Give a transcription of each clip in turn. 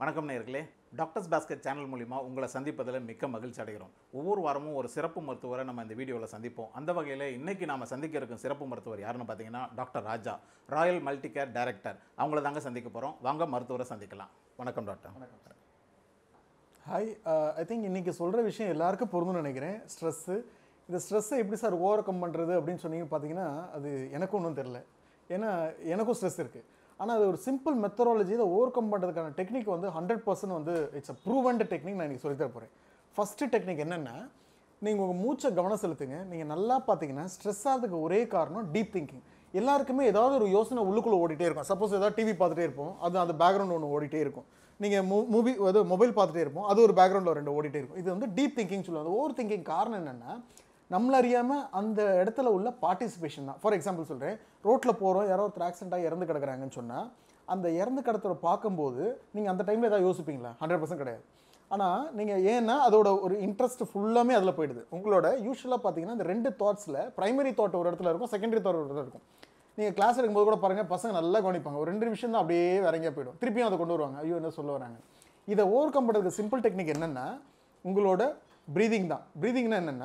வணக்கம் நேயர்களே doctors basket channel மூலிமா உங்களை சந்திப்பதில் மிக்க மகிழ்ச்சி அடைகிறோம் ஒவ்வொரு வாரமும் ஒரு சிறப்பு மருத்துவரை நம்ம இந்த வீடியோவில் சந்திப்போம் அந்த வகையில் இன்னைக்கு நாம சந்திக்க இருக்கும் சிறப்பு மருத்துவர் யாருன்னு பார்த்தீங்கன்னா doctor Raja Royal Multi Care director அவங்கள தாங்க சந்திக்க போகிறோம் வாங்க மருத்துவரை சந்திக்கலாம் வணக்கம் டாக்டர் ஹாய் ஐ திங்க் இன்றைக்கி சொல்கிற விஷயம் எல்லாருக்கும் பொருந்தும்னு நினைக்கிறேன் ஸ்ட்ரெஸ்ஸு இந்த ஸ்ட்ரெஸ்ஸை எப்படி சார் ஓவர் கம் பண்ணுறது அப்படின்னு சொன்னீங்க பார்த்தீங்கன்னா அது எனக்கும் ஒன்றும் தெரில ஏன்னா எனக்கும் ஸ்ட்ரெஸ் இருக்குது ஆனால் அது ஒரு சிம்பிள் மெத்தடாலஜி இதை ஓவர் கம் பண்ணுறதுக்கான டெக்னிக் வந்து ஹண்ட்ரட் பர்சன்ட் வந்து இட்ஸ் அ ப்ரூவன்ட் டெக்னிக் நான் இன்றைக்கி சொல்லித்தர போகிறேன் ஃபஸ்ட்டு டெக்னிக் என்னென்னா நீங்கள் உங்கள் மூச்சை கவனம் செலுத்துங்க நீங்கள் நல்லா பார்த்தீங்கன்னா ஸ்ட்ரெஸ் ஆகிறதுக்கு ஒரே காரணம் டீப் திங்கிங் எல்லாருக்குமே ஏதாவது ஒரு யோசனை உள்ளுக்குள்ளே ஓடிட்டே இருக்கும் சப்போஸ் ஏதாவது டிவி பார்த்துட்டே இருப்போம் அது அந்த பேக்ரவுண்ட் ஒன்று ஓடிட்டே இருக்கும் நீங்கள் மூ மூவி அது மொபைல் பார்த்துட்டே இருப்போம் அது ஒரு பேக்ரவுண்டில் ரெண்டு ஓடிட்டே இருக்கும் இது வந்து டீப் திங்கிங் சொல்லுவாங்க ஓவர் திங்கிங் காரணம் என்னென்னா நம்மள அறியாமல் அந்த இடத்துல உள்ள பார்ட்டிசிபேஷன் தான் ஃபார் எக்ஸாம்பிள் சொல்கிறேன் ரோட்டில் போகிறோம் யாரோ ஒருத்தர் ஆக்சிடென்ட்டாக இறந்து கிடக்குறாங்கன்னு சொன்னால் அந்த இறந்து கிடத்துற பார்க்கும்போது நீங்கள் அந்த டைமில் ஏதாவது யோசிப்பீங்களா ஹண்ட்ரட் பர்சன்ட் கிடையாது ஆனால் நீங்கள் ஏன்னா அதோட ஒரு இன்ட்ரெஸ்ட் ஃபுல்லாமே அதில் போயிடுது உங்களோட யூஸ்வலாக பார்த்தீங்கன்னா இந்த ரெண்டு தாட்ஸில் பிரைமரி தாட் ஒரு இடத்துல இருக்கும் செகண்டரி தாட் ஒரு இடத்துல இருக்கும் நீங்கள் கிளாஸ் எடுக்கும்போது கூட பாருங்கள் பசங்க நல்லா கவனிப்பாங்க ஒரு ரெண்டு நிமிஷம் தான் அப்படியே இறங்கியா போயிடும் திருப்பியும் அதை கொண்டு வருவாங்க ஐயோ என்ன சொல்ல வராங்க இதை ஓவர் கம் பண்ணுறதுக்கு சிம்பிள் டெக்னிக் என்னென்னா உங்களோட ப்ரீதிங் தான் ப்ரீதிங்னா என்னென்னா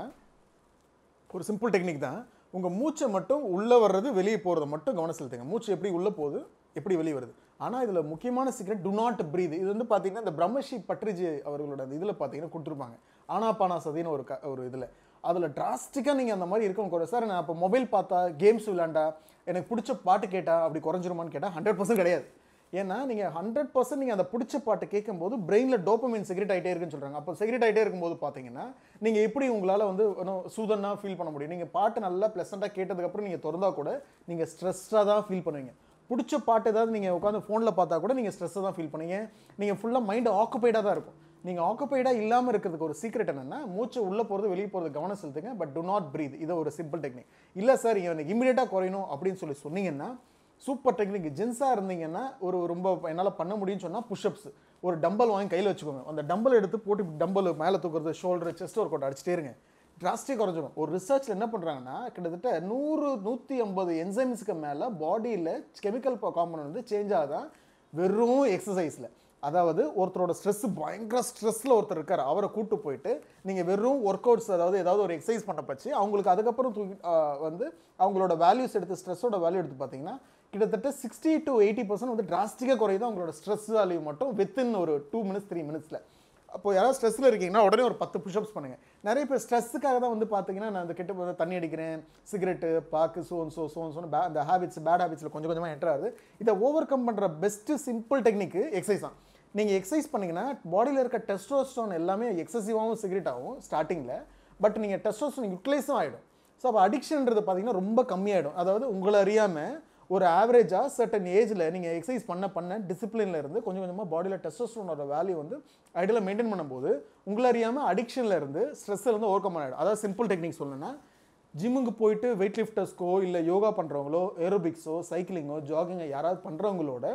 ஒரு சிம்பிள் டெக்னிக் தான் உங்கள் மூச்சை மட்டும் உள்ளே வர்றது வெளியே போகிறத மட்டும் கவனம் செலுத்துங்க மூச்சு எப்படி உள்ளே போகுது எப்படி வெளியே வருது ஆனால் இதில் முக்கியமான சீக்ரெட் டு நாட் பிரீத் இது வந்து பார்த்தீங்கன்னா இந்த பிரம்மஷி பட்ரிஜி அவர்களோட அந்த இதில் பார்த்தீங்கன்னா கொடுத்துருப்பாங்க ஆனாபானா சதின்னு ஒரு க ஒரு இதில் அதில் டிராஸ்டிக்காக நீங்கள் அந்த மாதிரி இருக்கணும் கூட சார் நான் இப்போ மொபைல் பார்த்தா கேம்ஸ் விளையாண்டா எனக்கு பிடிச்ச பாட்டு கேட்டா அப்படி குறைஞ்சிருமான்னு கேட்டால் ஹண்ட்ரட் பர்சன்ட் கிடையாது ஏன்னா நீங்கள் ஹண்ட்ரட் பர்சன்ட் நீங்கள் அந்த பிடிச்ச பாட்டு கேட்கும்போது பிரெயினில் டோப்பமின் செக்ரெட் ஆகிட்டே இருக்குன்னு சொல்கிறாங்க அப்போ செக்ரெட் ஆகிட்டே இருக்கும்போது பார்த்தீங்கன்னா நீங்கள் எப்படி உங்களால் வந்து சூதனாக ஃபீல் பண்ண முடியும் நீங்கள் பாட்டு நல்லா ப்ளசண்ட்டாக கேட்டதுக்கப்புறம் நீங்கள் திறந்தா கூட நீங்கள் ஸ்ட்ரெஸ்ஸாக தான் ஃபீல் பண்ணுவீங்க பிடிச்ச பாட்டு ஏதாவது நீங்கள் உட்காந்து ஃபோனில் பார்த்தா கூட நீங்கள் ஸ்ட்ரெஸ்ஸை தான் ஃபீல் பண்ணுவீங்க நீங்கள் ஃபுல்லாக மைண்டு ஆக்குபைடாக தான் இருக்கும் நீங்கள் ஆக்குபைடாக இல்லாமல் இருக்கிறதுக்கு ஒரு சீக்ரெட் என்னென்னா மூச்சு உள்ளே போகிறது வெளியே போகிறது கவனம் செலுத்துங்க பட் டு நாட் பிரீத் இது ஒரு சிம்பிள் டெக்னிக் இல்லை சார் எனக்கு இமீடியட்டாக குறையணும் அப்படின்னு சொல்லி சொன்னீங்கன்னா சூப்பர் டெக்னிக் ஜென்ஸாக இருந்தீங்கன்னா ஒரு ரொம்ப என்னால் பண்ண முடியும்னு சொன்னால் புஷ்அப்ஸ் ஒரு டம்பல் வாங்கி கையில் வச்சுக்கோங்க அந்த டம்பல் எடுத்து போட்டு டம்பல் மேலே தூக்குறது ஷோல்டர் செஸ்ட் ஒர்க் அவுட் அடிச்சிட்டே இருங்க டிராஸ்டிக் குறைஞ்சிடும் ஒரு ரிசர்ச்சில் என்ன பண்ணுறாங்கன்னா கிட்டத்தட்ட நூறு நூற்றி ஐம்பது என்சைம்ஸ்க்கு மேலே பாடியில் கெமிக்கல் காம்பனன்ட் வந்து சேஞ்ச் ஆகுதான் வெறும் எக்ஸசைஸில் அதாவது ஒருத்தரோட ஸ்ட்ரெஸ் பயங்கர ஸ்ட்ரெஸ்ஸில் ஒருத்தர் இருக்கார் அவரை கூட்டு போயிட்டு நீங்கள் வெறும் ஒர்க் அவுட்ஸ் அதாவது ஏதாவது ஒரு எக்ஸசைஸ் பண்ண பச்சு அவங்களுக்கு அதுக்கப்புறம் தூக்கி ஆஹ் வந்து அவங்களோட வேல்யூஸ் எடுத்து ஸ்ட்ரெஸ்ஸோட வேல்யூ எடுத்து பார்த்தீங்கன்னா கிட்டத்தட்ட சிக்ஸ்டி டு எயிட்டி பர்சன்ட் வந்து டிராஸ்டிக்காக குறையுது அவங்களோட ஸ்ட்ரெஸ் வேல்யூ மட்டும் வித்தின் ஒரு டூ மினிட்ஸ் த்ரீ மினிட்ஸில் அப்போ யாராவது ஸ்ட்ரெஸ்ஸில் இருக்கீங்கன்னா உடனே ஒரு பத்து புஷ்அப்ஸ் பண்ணுங்கள் நிறைய பேர் ஸ்ட்ரெஸ்ஸுக்காக தான் வந்து பார்த்தீங்கன்னா நான் அந்த கெட்ட வந்து தண்ணி அடிக்கிறேன் சிகரெட்டு பாக்கு சோன் சோ சோன் சோன் பே அந்த ஹேபிட்ஸ் பேட் ஹேபிட்ஸில் கொஞ்சம் கொஞ்சமாக என்டர் ஆகுது இதை ஓவர் கம் பண்ணுற பெஸ்ட்டு சிம்பிள் டெக்னிக்கு எக்ஸசைஸ் தான் நீங்கள் எக்ஸசைஸ் பண்ணீங்கன்னா பாடியில் இருக்க டெஸ்டோஸ்டோன் எல்லாமே எக்ஸசிவாகவும் சிகரெட் ஆகும் ஸ்டார்டிங்கில் பட் நீங்கள் டெஸ்டோஸ்டோன் யூட்டிலைஸும் ஆகிடும் ஸோ அப்போ அடிக்ஷன்ன்றது பார்த்தீங்கன்னா ரொம்ப கம்மியாயிடும் அதாவது உங்களை அறியாமல் ஒரு ஆவரேஜாக சர்டன் ஏஜில் நீங்கள் எக்ஸசைஸ் பண்ண பண்ண டிசிப்ளினில் இருந்து கொஞ்சம் கொஞ்சமாக பாடியில் டெஸ்டோஸ்டரோனோட வேல்யூ வந்து ஐடியில் மெயின்டைன் பண்ணும்போது உங்களை அறியாமல் அடிக்ஷனில் இருந்து ஸ்ட்ரெஸ்ஸில் இருந்து ஓவர் கம் ஆகிடும் அதாவது சிம்பிள் டெக்னிக் சொல்லணும்னா ஜிம்முக்கு போயிட்டு வெயிட் லிஃப்டர்ஸ்க்கோ இல்லை யோகா பண்ணுறவங்களோ ஏரோபிக்ஸோ சைக்கிளிங்கோ ஜாகிங்கோ யாராவது பண்ணுறவங்களோட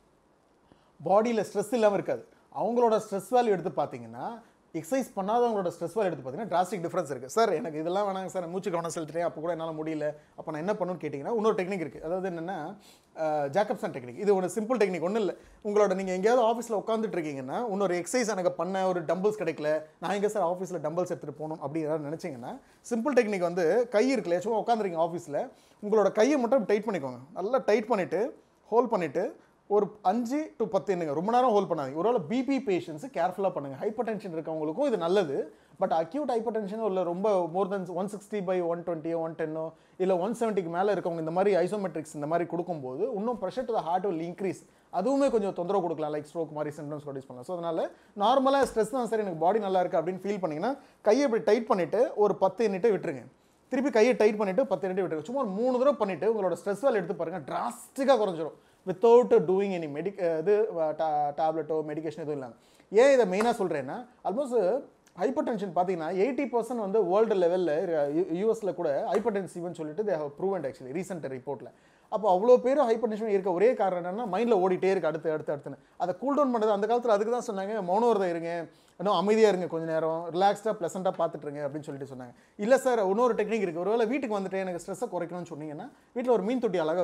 பாடியில் ஸ்ட்ரெஸ் இல்லாமல் இருக்காது அவங்களோட ஸ்ட்ரெஸ் வேல்யூ எடுத்து பார்த்தீங்கன்னா எக்ஸசைஸ் பண்ணாதவங்களோட ஸ்ட்ரெஸ் வேல்யூ எடுத்து பார்த்தீங்கன்னா டிராஸ்டிக் டிஃப்ரென்ஸ் இருக்குது சார் எனக்கு இதெல்லாம் வேணாங்க சார் மூச்சு கவனம் செலுத்துறேன் அப்போ கூட என்னால் முடியல அப்போ நான் என்ன பண்ணணும்னு கேட்டிங்கன்னா இன்னொரு டெக்னிக் இருக்குது அதாவது என்னென்னா ஜாக்கப்சன் டெக்னிக் இது ஒரு சிம்பிள் டெக்னிக் ஒன்றும் இல்லை உங்களோட நீங்கள் எங்கேயாவது ஆஃபீஸில் உட்காந்துட்டு இருக்கீங்கன்னா இன்னொரு எக்ஸசைஸ் எனக்கு பண்ண ஒரு டம்பிள்ஸ் கிடைக்கல நான் எங்கே சார் ஆஃபீஸில் டம்பிள்ஸ் எடுத்துகிட்டு போகணும் அப்படி யாராவது நினச்சிங்கன்னா சிம்பிள் டெக்னிக் வந்து கை இருக்குல்ல சும்மா உட்காந்துருக்கீங்க ஆஃபீஸில் உங்களோட கையை மட்டும் டைட் பண்ணிக்கோங்க நல்லா டைட் பண்ணிவிட்டு ஹோல்ட் பண்ணிவிட்டு ஒரு அஞ்சு டு பத்து எண்ணுங்க ரொம்ப நேரம் ஹோல்ட் பண்ணாதீங்க ஒருவேளை பிபி பேஷண்ட்ஸ் கேர்ஃபுல்லாக பண்ணுங்கள் ஹைப்பர் டென்ஷன் இருக்கவங்களுக்கும் இது நல்லது பட் அக்யூட் ஹைப்பர் டென்ஷனோ இல்லை ரொம்ப more than one sixty by one டுவெண்ட்டியோ ஒன் டென்னோ இல்லை ஒன் செவன்ட்டிக்கு மேலே இருக்கவங்க இந்த மாதிரி ஐசோமெட்ரிக்ஸ் இந்த மாதிரி கொடுக்கும்போது இன்னும் pressure to the heart will increase அதுவுமே கொஞ்சம் தொந்தரவு கொடுக்கலாம் லைக் ஸ்ட்ரோக் மாதிரி சிம்டம்ஸ் ப்ரொடியூஸ் பண்ணலாம் ஸோ அதனால் நார்மலாக ஸ்ட்ரெஸ் தான் சரி எனக்கு பாடி நல்லா இருக்குது அப்படின்னு ஃபீல் பண்ணிங்கன்னா கையை இப்படி டைட் பண்ணிவிட்டு ஒரு பத்து எண்ணிட்டு விட்டுருங்க திருப்பி கையை டைட் பண்ணிவிட்டு பத்து எண்ணிட்டு விட்டுருங்க சும்மா ஒரு மூணு தடவை பண்ணிவிட்டு உங்களோட ஸ்ட்ரெஸ் வேல் எடுத்து பாருங்கள் டிராஸ்டிக்காக குறைஞ்சிரும் வித்தவுட் டூயிங் எனி மெடிக் இது டேப்லெட்டோ மெடிகேஷன் எதுவும் இல்லாமல் ஏன் இதை மெயினாக சொல்கிறேன்னா ஆல்மோஸ்ட் ஹைப்பர் டென்ஷன் பார்த்தீங்கன்னா எயிட்டி பர்சன்ட் வந்து வேர்ல்டு லெவலில் யூஎஸில் கூட ஹைப்பர் டென்சிவ்னு சொல்லிட்டு they have proven actually recent ரிப்போர்ட்டில் அப்போ அவ்வளோ பேர் ஹைப்பர் டென்ஷன் இருக்க ஒரே காரணம் என்னன்னா மைண்டில் ஓடிட்டே இருக்கு அடுத்து அடுத்து அடுத்துன்னு அதை கூல் டவுன் பண்ணுறது அந்த காலத்தில் அதுக்கு தான் சொன்னாங்க மௌனவரதம் இருங்க இன்னும் அமைதியாக இருங்க கொஞ்ச நேரம் ரிலாக்ஸ்டாக ப்ளசண்ட்டாக பார்த்துட்டு இருங்க அப்படின்னு சொல்லிட்டு சொன்னாங்க இல்லை சார் இன்னொரு டெக்னிக் இருக்குது ஒருவேளை வீட்டுக்கு வந்துட்டு எனக்கு ஸ்ட்ரெஸ்ஸை குறைக்கணும்னு சொன்னீங்கன்னா வீட்டில் ஒரு மீன் தொட்டி அழகாக வைங்க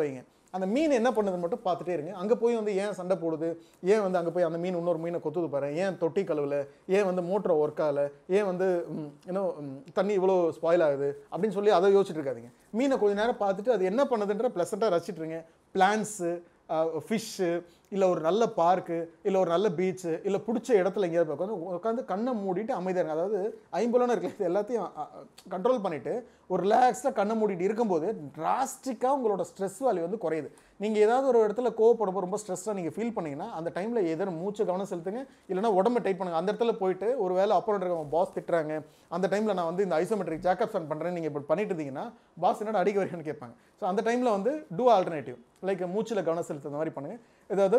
அந்த மீன் என்ன பண்ணுதுன்னு மட்டும் பார்த்துட்டே இருங்க அங்கே போய் வந்து ஏன் சண்டை போடுது ஏன் வந்து அங்கே போய் அந்த மீன் இன்னொரு மீனை கொத்துது பாரு ஏன் தொட்டி கழுவுல ஏன் வந்து மோட்டர் ஒர்க் ஆகல ஏன் வந்து ஏன்னோ தண்ணி இவ்வளோ ஸ்பாயில் ஆகுது அப்படின்னு சொல்லி அதை யோசிச்சுட்டு இருக்காதீங்க மீனை கொஞ்ச நேரம் பார்த்துட்டு அது என்ன பண்ணுதுன்ற ப்ளசண்ட்டாக ரசிச்சிட்டு இருங்க பிளான்ஸு ஃபிஷ்ஷு இல்லை ஒரு நல்ல பார்க்கு இல்லை ஒரு நல்ல பீச்சு இல்லை பிடிச்ச இடத்துல எங்கேயாவது உட்காந்து உட்காந்து கண்ணை மூடிட்டு அமைதியாக இருங்க அதாவது ஐம்பலோன்னு இருக்கல இது எல்லாத்தையும் கண்ட்ரோல் பண்ணிவிட்டு ஒரு ரிலாக்ஸ்டாக கண்ணை மூடிட்டு இருக்கும்போது டிராஸ்டிக்காக உங்களோட ஸ்ட்ரெஸ் வேல்யூ வந்து குறையுது நீங்கள் ஏதாவது ஒரு இடத்துல கோவப்படும்போது ரொம்ப ஸ்ட்ரெஸ்ஸாக நீங்கள் ஃபீல் பண்ணீங்கன்னா அந்த டைமில் எதனா மூச்சு கவனம் செலுத்துங்க இல்லைனா உடம்பு டைட் பண்ணுங்க அந்த இடத்துல போயிட்டு ஒரு வேலை அப்புறம் இருக்க பாஸ் திட்டுறாங்க அந்த டைமில் நான் வந்து இந்த ஐசோமெட்ரிக் ஜாக்கப் ஃபன் பண்ணுறேன் நீங்கள் இப்படி பண்ணிட்டு இருந்தீங்கன்னா பாஸ் என்னடா அடிக்க வரீங்கன்னு கேட்பாங்க ஸோ அந்த டைமில் வந்து டூ ஆல்டர்னேட்டிவ் லைக் மூச்சில் கவனம் செலுத்து அந்த மாதிரி பண்ணுங்க ஏதாவது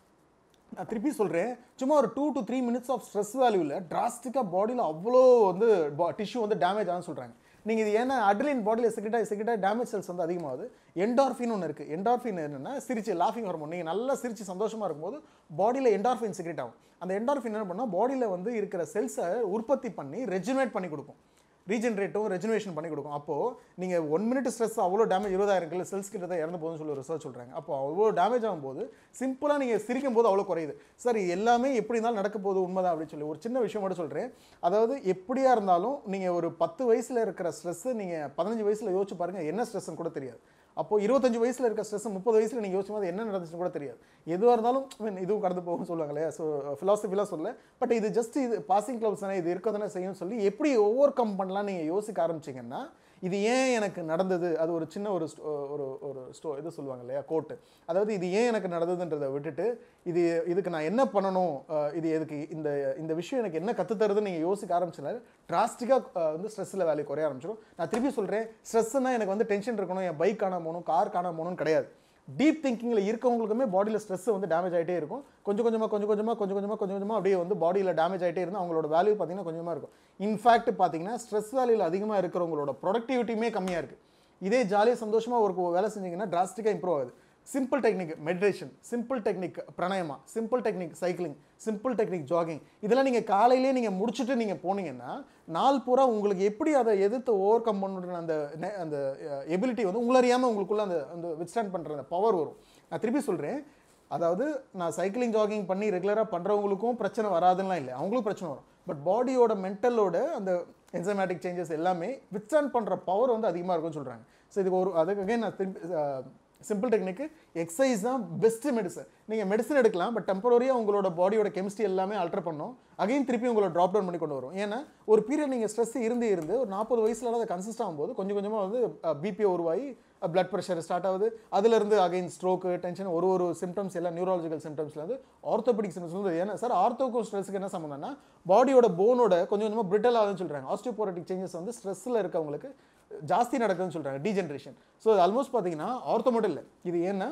நான் திருப்பி சொல்கிறேன் சும்மா ஒரு two to three minutes of stress வேல்யூவில் டிராஸ்டிக்காக பாடியில் அவ்வளோ வந்து டிஷ்யூ வந்து டேமேஜ் ஆகும்னு சொல்கிறாங்க நீங்கள் இது ஏன்னா அட்ரிலின் பாடியில் செக்ரெட்டாக செக்ரெட்டாக டேமேஜ் செல்ஸ் வந்து அதிகமாகுது என்டார்ஃபின் ஒன்று இருக்குது என்டார்ஃபின் என்னென்னா சிரிச்சு லாஃபிங் ஹார்மோன் நீங்கள் நல்லா சிரிச்சு சந்தோஷமாக இருக்கும்போது பாடியில் என்டார்ஃபின் செக்ரெட் ஆகும் அந்த என்டார்ஃபின் என்ன பண்ணால் பாடியில் வந்து இருக்கிற செல்ஸை உற்பத்தி பண்ணி ரெஜினேட் பண்ணி கொடுக்கும் ரீஜென்ரேட்டும் ரெஜினேஷன் பண்ணி கொடுக்கும் அப்போது நீங்கள் ஒன் மினிட் ஸ்ட்ரெஸ் அவ்வளோ டேமேஜ் இருபதாயிரம் கிலோ செல்ஸ் கிட்ட தான் இறந்து போகுதுன்னு சொல்லி ரிசர்ச் சொல்கிறாங்க அப்போ அவ்வளோ டேமேஜ் ஆகும்போது சிம்பிளாக நீங்கள் சிரிக்கும் போது அவ்வளோ குறையுது சார் எல்லாமே எப்படி இருந்தாலும் நடக்க போகுது உண்மைதான் அப்படின்னு சொல்லி ஒரு சின்ன விஷயம் மட்டும் சொல்கிறேன் அதாவது எப்படியா இருந்தாலும் நீங்கள் ஒரு பத்து வயசில் இருக்கிற ஸ்ட்ரெஸ்ஸு நீங்கள் பதினஞ்சு வயசில் யோசிச்சு பாருங்கள் என்ன ஸ்ட்ரெஸ்ன்னு கூட தெரியாது அப்போ இருபத்தஞ்சு வயசில் இருக்க ஸ்ட்ரெஸ் முப்பது வயசில் நீங்கள் யோசிக்கும் போது என்ன நடந்துச்சுன்னு கூட தெரியாது எதுவாக இருந்தாலும் I mean, இதுவும் கடந்து போகும்னு சொல்லுவாங்க இல்லையா ஸோ ஃபிலாசபிலாம் சொல்ல பட் இது ஜஸ்ட் இது பாசிங் கிளப்ஸ் தானே இது இருக்க தானே செய்யும்னு சொல்லி எப்படி ஓவர் கம் பண்ணலாம் நீங்கள் யோசிக்க ஆரம்பிச்சிங்கன்னா இது ஏன் எனக்கு நடந்தது அது ஒரு சின்ன ஒரு sto- ஒரு ஒரு ஸ்டோ இது சொல்லுவாங்க இல்லையா கோட்டு அதாவது இது ஏன் எனக்கு நடந்ததுன்றதை விட்டுட்டு இது இதுக்கு நான் என்ன பண்ணணும் அஹ், இது எதுக்கு இந்த இந்த விஷயம் எனக்கு என்ன கற்று தருதுன்னு நீங்கள் யோசிக்க ஆரம்பிச்சினால டிராஸ்டிக்காக வந்து ஸ்ட்ரெஸ்ஸில் வேல்யூ குறைய ஆரம்பிச்சிடும் நான் திருப்பி சொல்கிறேன் ஸ்ட்ரெஸ்ஸுனா எனக்கு வந்து டென்ஷன் இருக்கணும் என் பைக் காணாம போகணும் கார் காணாம போகணும்னு கிடையாது டீப் திங்கிங்கில் இருக்கவங்களுக்குமே பாடியில் ஸ்ட்ரெஸ் வந்து டேமேஜ் ஆகிட்டே இருக்கும் கொஞ்சம் கொஞ்சமாக கொஞ்சம் கொஞ்சமாக கொஞ்சம் கொஞ்சமாக கொஞ்சம் கொஞ்சமாக அப்படியே வந்து பாடியில் டேமேஜ் ஆகிட்டே இருந்தால் அவங்களோட வேல்யூ பார்த்தீங்கன்னா கொஞ்சமாக இருக்கும் இன்ஃபேக்ட் பார்த்தீங்கன்னா ஸ்ட்ரெஸ் வேல்யூவில் அதிகமாக இருக்கிறவங்களோட ப்ரொடக்டிவிட்டியுமே கம்மியாக இருக்குது இதே ஜாலியாக சந்தோஷமாக ஒரு வேலை செஞ்சீங்கன்னா டிராஸ்டிக்காக இம்ப்ரூவ் ஆகுது simple technique meditation simple technique pranayama simple technique cycling simple technique jogging இதெல்லாம் நீங்கள் காலையிலேயே நீங்கள் முடிச்சுட்டு நீங்கள் போனீங்கன்னா நாள் பூரா உங்களுக்கு எப்படி அதை எதிர்த்து ஓவர் கம் பண்ணுற அந்த நெ- அந்த எபிலிட்டி வந்து உங்களை அறியாமல் உங்களுக்குள்ள அந்த அந்த வித்ஸ்டாண்ட் பண்ணுற அந்த பவர் வரும் நான் திருப்பி சொல்கிறேன் அதாவது நான் சைக்கிளிங் ஜாகிங் பண்ணி ரெகுலராக பண்ணுறவங்களுக்கும் பிரச்சனை வராதுலாம் இல்லை அவங்களுக்கும் பிரச்சனை வரும் பட் பாடியோட மென்டலோட அந்த என்சைமேட்டிக் சேஞ்சஸ் எல்லாமே வித்ஸ்டாண்ட் பண்ணுற பவர் வந்து அதிகமாக இருக்கும்னு சொல்கிறாங்க ஸோ இதுக்கு ஒரு அதுக்கு நான் திருப்பி சிம்பிள் டெக்னிக்கு எக்ஸசைஸ் தான் பெஸ்ட் மெடிசன் நீங்கள் மெடிசன் எடுக்கலாம் பட் டெம்பரரியாக உங்களோட பாடியோட கெமிஸ்ட்ரி எல்லாமே அல்டர் பண்ணும் அகைன் திருப்பி உங்களை ட்ராப் டவுன் பண்ணி கொண்டு வரும் ஏன்னா ஒரு பீரியட் நீங்கள் ஸ்ட்ரெஸ் இருந்து இருந்து ஒரு நாற்பது வயசுல அதை கன்சிஸ்ட் ஆகும்போது கொஞ்சம் கொஞ்சமாக வந்து பிபி உருவாகி பிளட் ப்ரெஷர் ஸ்டார்ட் ஆகுது அதுலேருந்து அகைன் ஸ்ட்ரோக்கு டென்ஷன் ஒரு ஒரு சிம்டம்ஸ் எல்லாம் நியூராலஜிக்கல் சிம்டம்ஸ்லேருந்து ஆர்த்தோபெடிக் சிம்டம்ஸ் வந்து ஏன்னா சார் ஆர்த்தோக்கும் ஸ்ட்ரெஸ்க்கு என்ன சம்மந்தம்னா பாடியோட போனோட கொஞ்சம் கொஞ்சமாக பிரிட்டல் ஆகுதுன்னு சொல்கிறாங்க ஆஸ்டியோபோரட்டிக் சேஞ்சஸ் வந்து ஸ்ட்ரெஸ்ஸில் இருக்கவங்களுக்கு ஜாஸ்தி நடக்குதுன்னு சொல்கிறாங்க டீஜென்ரேஷன் ஸோ ஆல்மோஸ்ட் பார்த்தீங்கன்னா ஆர்த்தோ மட்டும் இல்லை இது ஏன்னா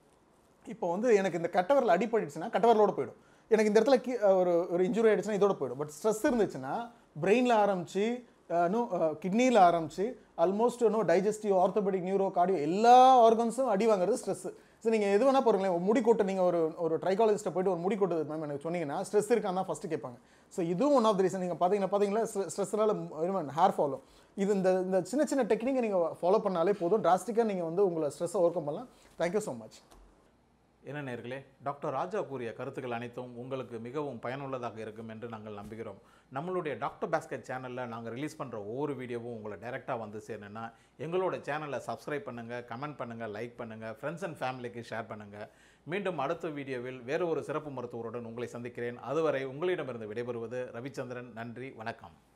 இப்போ வந்து எனக்கு இந்த கட்டவரில் அடிபட்டுச்சுன்னா கட்டவரலோட போயிடும் எனக்கு இந்த இடத்துல கீ- ஒரு ஒரு இன்ஜுரி ஆயிடுச்சுன்னா இதோட போயிடும் பட் ஸ்ட்ரெஸ் இருந்துச்சுன்னா பிரெயினில் ஆரம்பிச்சு இன்னும் கிட்னியில் ஆரம்பிச்சு ஆல்மோஸ்ட் இன்னும் டைஜஸ்டிவ் ஆர்த்தோபெடிக் நியூரோ கார்டியோ எல்லா ஆர்கன்ஸும் அடி வாங்குறது ஸ்ட்ரெஸ் ஸோ நீங்கள் எது வேணால் போகிறீங்களேன் ஒரு முடி கொட்டு நீங்கள் ஒரு ஒரு ட்ரைகாலஜிஸ்ட்டை போயிட்டு ஒரு முடி கொட்டுது மேம் எனக்கு சொன்னீங்கன்னா ஸ்ட்ரெஸ் இருக்கான்னு தான் ஃபஸ்ட்டு கேட்பாங்க ஸோ இதுவும் ஒன் ஆஃப் த ரீசன் நீங்கள் பார்த்தீங்கன்னா பார்த்தீங்களா ஸ்ட்ரெஸ்னால ஹேர் ஃபாலோ இது இந்த இந்த சின்ன சின்ன டெக்னிக்கை நீங்கள் ஃபாலோ பண்ணாலே போதும் டிராஸ்டிக்காக நீங்கள் வந்து உங்களை ஸ்ட்ரெஸ்ஸை ஓவர் கம் பண்ணலாம் தேங்க்யூ ஸோ மச் என்ன நேர்களே டாக்டர் ராஜா கூறிய கருத்துக்கள் அனைத்தும் உங்களுக்கு மிகவும் பயனுள்ளதாக இருக்கும் என்று நாங்கள் நம்புகிறோம் நம்மளுடைய டாக்டர் பாஸ்கெட் சேனலில் நாங்கள் ரிலீஸ் பண்ணுற ஒவ்வொரு வீடியோவும் உங்களை டைரெக்டாக வந்து சேரணுன்னா எங்களோட சேனலை சப்ஸ்கிரைப் பண்ணுங்கள் கமெண்ட் பண்ணுங்கள் லைக் பண்ணுங்கள் ஃப்ரெண்ட்ஸ் அண்ட் ஃபேமிலிக்கு ஷேர் பண்ணுங்கள் மீண்டும் அடுத்த வீடியோவில் வேறு ஒரு சிறப்பு மருத்துவருடன் உங்களை சந்திக்கிறேன் அதுவரை உங்களிடமிருந்து விடைபெறுவது ரவிச்சந்திரன் நன்றி வணக்கம்